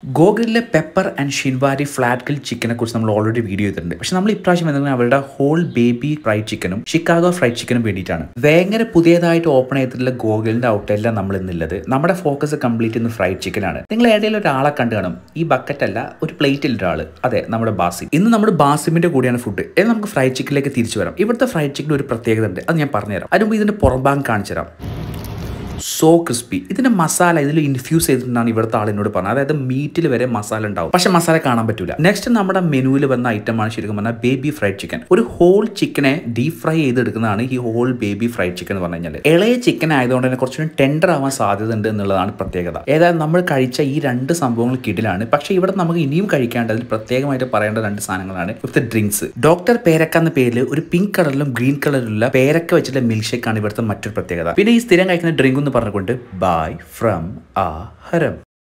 ഗോഗ്രിലെ pepper and Shinwari ഫ്ലാറ്റ് കിൽ ചിക്കനെ കുറിച്ച് നമ്മൾ ഓൾറെഡി വീഡിയോ ചെയ്തിട്ടുണ്ട് പക്ഷെ നമ്മൾ ഇപ്രാവശ്യം എന്തെങ്കിലും അവരുടെ ഹോൾ ബേബി ഫ്രൈഡ് ചിക്കനും ഷിക്കാഗോ ഫ്രൈഡ് ചിക്കനും വേണ്ടിയിട്ടാണ് ഭയങ്കര പുതിയതായിട്ട് ഓപ്പൺ ചെയ്തിട്ടുള്ള ഗോഗിളിന്റെ ഔട്ട്ലെറ്റിലാണ് നമ്മൾ ഇന്നുള്ളത് നമ്മുടെ ഫോക്കസ് കംപ്ലീറ്റ് ഇന്ന് ഫ്രൈഡ് ചിക്കനാണ് നിങ്ങൾ ഏതെങ്കിലും ഒരാളെ കണ്ടു കാണും ഈ ബക്കറ്റ് അല്ല ഒരു പ്ലേറ്റിൽ ഒരാൾ അതെ നമ്മുടെ ബാസിം ഇന്ന് നമ്മുടെ ബാസിമിന്റെ കൂടെയാണ് ഫുഡ് ഇത് നമുക്ക് ഫ്രൈഡ് ചിക്കനിലേക്ക് തിരിച്ചു വരാം ഇവിടുത്തെ ഫ്രൈഡ് ചിക്കൻ ഒരു പ്രത്യേകത ഉണ്ട് അത് ഞാൻ പറഞ്ഞുതരാം അതിന് മുമ്പ് ഇതിന്റെ പുറംഭാഗം കാണിച്ചു തരാം സോ ക്രിസ്പി ഇതിന്റെ മസാല ഇതിൽ ഇൻഫ്യൂസ് ചെയ്തിട്ടുണ്ടാണ് ഇവിടുത്തെ ആൾ എന്നോട് പറഞ്ഞത് അതായത് മീറ്റിൽ വരെ മസാല ഉണ്ടാവും പക്ഷെ മസാല കാണാൻ പറ്റൂല നെക്സ്റ്റ് നമ്മുടെ മെനുവിൽ വന്ന ഐറ്റമാണ് ശരിക്കും പറഞ്ഞാൽ ബേബി ഫ്രൈഡ് ചിക്കൻ ഒരു ഹോൾ ചിക്കനെ ഡീപ് ഫ്രൈ ചെയ്തെടുക്കുന്നതാണ് ഈ ഹോൾ ബേബി ഫ്രൈഡ് ചിക്കൻ എന്ന് പറഞ്ഞു കഴിഞ്ഞാൽ ഇളയ ചിക്കൻ ആയതുകൊണ്ട് തന്നെ കുറച്ചുകൂടി ടെൻഡർ ആവാൻ സാധ്യത ഉണ്ട് എന്നുള്ളതാണ് പ്രത്യേകത ഏതായാലും നമ്മൾ കഴിച്ച ഈ രണ്ട് സംഭവങ്ങൾ കിടിലാണ് പക്ഷേ ഇവിടെ നമുക്ക് ഇനിയും കഴിക്കാണ്ട് അതിൽ പ്രത്യേകമായിട്ട് പറയേണ്ട രണ്ട് സാധനങ്ങളാണ് ഇവിടുത്തെ ഡ്രിങ്ക്സ് ഡോക്ടർ പേരക്ക എന്ന പേരിൽ ഒരു പിങ്ക് കളറിലും ഗ്രീൻ കളറിലുള്ള പേരക്ക വെച്ചിട്ടുള്ള മിൽക്ക് ഷേക്ക് ആണ് ഇവിടുത്തെ മറ്റൊരു പ്രത്യേകത പിന്നെ ഈ സ്ഥിരം കഴിക്കുന്ന ഡ്രിങ്ക് എന്ന് പറഞ്ഞുകൊണ്ട് ബൈ ഫ്രം ആ ഹരം